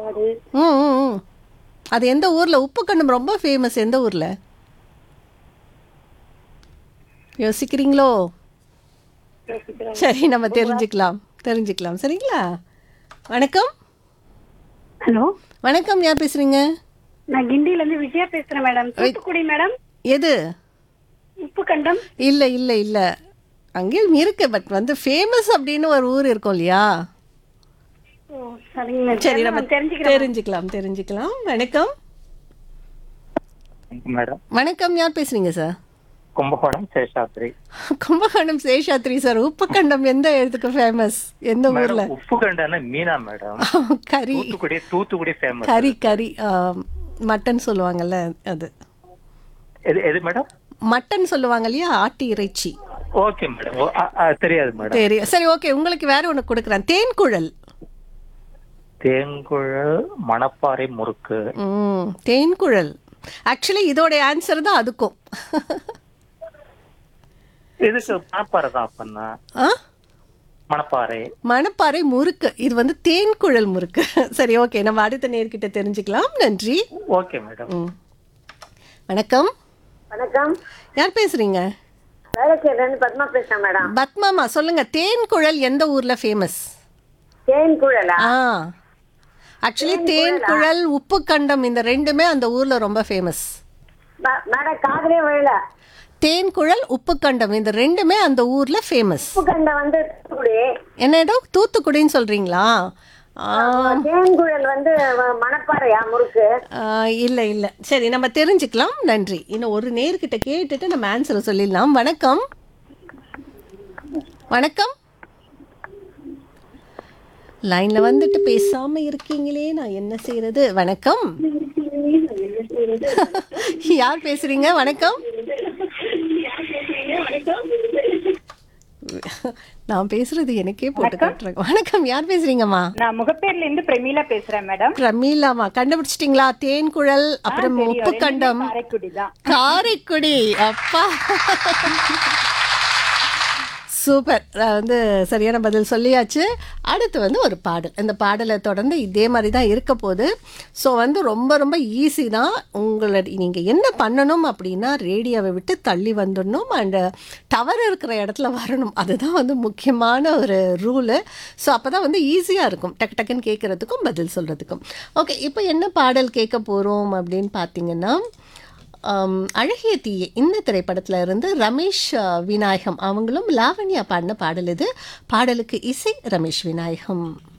காடு ம் ம், ம் அது எந்த ஊரில் உப்பு கண்டம் ரொம்ப ஃபேமஸ் எந்த ஊரில் யோசிக்கிறீங்களோ யோசிக்கிறேன். சரி நம்ம தெரிஞ்சுக்கலாம் தெரிஞ்சுக்கலாம் சரிங்களா வணக்கம் ஹலோ வணக்கம் யார் பேசுறீங்க நான் கிண்டியில இருந்து விஜயா பேசுறேன் மேடம் தூத்துக்குடி மேடம் எது உப்பு கண்டம் இல்லை இல்லை இல்லை அங்கேயும் இருக்கு பட் வந்து ஃபேமஸ் அப்படின்னு ஒரு ஊர் இருக்கும் இல்லையா ஓ சரிங்க மேடம் சரி நம்ம நான் தெரிஞ்சுக்கிறேன் தெரிஞ்சுக்கலாம் தெரிஞ்சுக்கலாம் வணக்கம் மேடம் வணக்கம் யார் பேசுறீங்க சார் கும்பகோணம் சேஷாத்ரி கும்பகோணம் சேஷாத்ரி சார் உப்புக்கண்டம் எந்த இடத்துக்கு ஃபேமஸ் எந்த ஊர்ல மேடம் உப்பு கண்டான மீனா மேடம் கறி தூத்துக்குடி தூத்துக்குடி ஃபேமஸ் கறி கறி ஆ, மட்டன் சொல்லுவாங்கல்ல அது எது எது மேடம் மட்டன் சொல்லுவாங்க இல்லையா ஆட்டு இறைச்சி ஓகே மேடம் ஓ, அ, அ, தெரியாது மேடம் தெரியும் சரி ஓகே உங்களுக்கு வேற ஒன்று கொடுக்குறேன் தேன்குழல் தேங்குழல் மணப்பாறை முறுக்கு ம் தேன்குழல் ஆக்சுவலி இதோட ஆன்சர் தான் அதுக்கும் இதுக்கு மணப்பாறை தான் அப்பன்னா ஆ மணப்பாறை மணப்பாறை முறுக்கு இது வந்து தேன்குழல் முறுக்கு சரி ஓகே நம்ம அடுத்த நேர்கிட்ட தெரிஞ்சுக்கலாம் நன்றி ஓகே மேடம் ம் வணக்கம் வணக்கம் யார் பேசுறீங்க வேலைச்சேரிலேருந்து பத்மா பேசுறேன் மேடம் பத்மாமா சொல்லுங்க தேன்குழல் எந்த ஊர்ல ஃபேமஸ் தேன் குழலா ஆ ஆக்சுவலி தேன்குழல் உப்பு கண்டம் இந்த ரெண்டுமே அந்த ஊர்ல ரொம்ப ஃபேமஸ் ம- மேடம் காதலே விழல தேன்குழல் உப்பு கண்டம் இந்த ரெண்டுமே அந்த ஊர்ல ஃபேமஸ் உப்பு கண்டை வந்து தூத்துக்குடி என்ன இடம் தூத்துக்குடின்னு சொல்றீங்களா ஆ, தேன் குழல் வந்து வ- மணப்பாறையா முறுக்கு ஆ, இல்ல இல்ல சரி நம்ம தெரிஞ்சுக்கலாம் நன்றி இன்னும் ஒரு நேர்கிட்ட கேட்டுட்டு நம்ம ஆன்சரை சொல்லிடலாம் வணக்கம் வணக்கம் லைன்ல வந்துட்டு பேசாம இருக்கீங்களே நான் என்ன செய்யறது வணக்கம் யார் பேசுறீங்க வணக்கம் நான் பேசுறது எனக்கே போட்டு காட்டுறேன் வணக்கம் யார் பேசுறீங்கம்மா நான் முகப்பேர்ல இருந்து பிரமீளா பேசுறேன் மேடம் பிரமீலாமா கண்டுபிடிச்சிட்டீங்களா தேன்குழல் அப்புறம் உப்பு கண்டம் காரைக்குடி தான் காரைக்குடி அப்பா சூப்பர் நான் வந்து சரியான பதில் சொல்லியாச்சு அடுத்து வந்து ஒரு பாடல் இந்த பாடலை தொடர்ந்து இதே மாதிரி தான் இருக்க போகுது ஸோ வந்து ரொம்ப ரொம்ப ஈஸி தான் உங்களை நீங்கள் என்ன பண்ணணும் அப்படின்னா ரேடியோவை விட்டு தள்ளி வந்துடணும் அண்டு டவர் இருக்கிற இடத்துல வரணும் அதுதான் வந்து முக்கியமான ஒரு ரூலு ஸோ அப்போ தான் வந்து ஈஸியாக இருக்கும் டக்கு டக்குன்னு கேட்குறதுக்கும் பதில் சொல்கிறதுக்கும் ஓகே இப்போ என்ன பாடல் கேட்க போகிறோம் அப்படின்னு பார்த்தீங்கன்னா ஆம், அழகிய தீயே இந்த திரைப்படத்துல இருந்து ரமேஷ் அ, விநாயகம் அவங்களும் லாவண்யா பாடின பாடல் இது பாடலுக்கு இசை ரமேஷ் விநாயகம்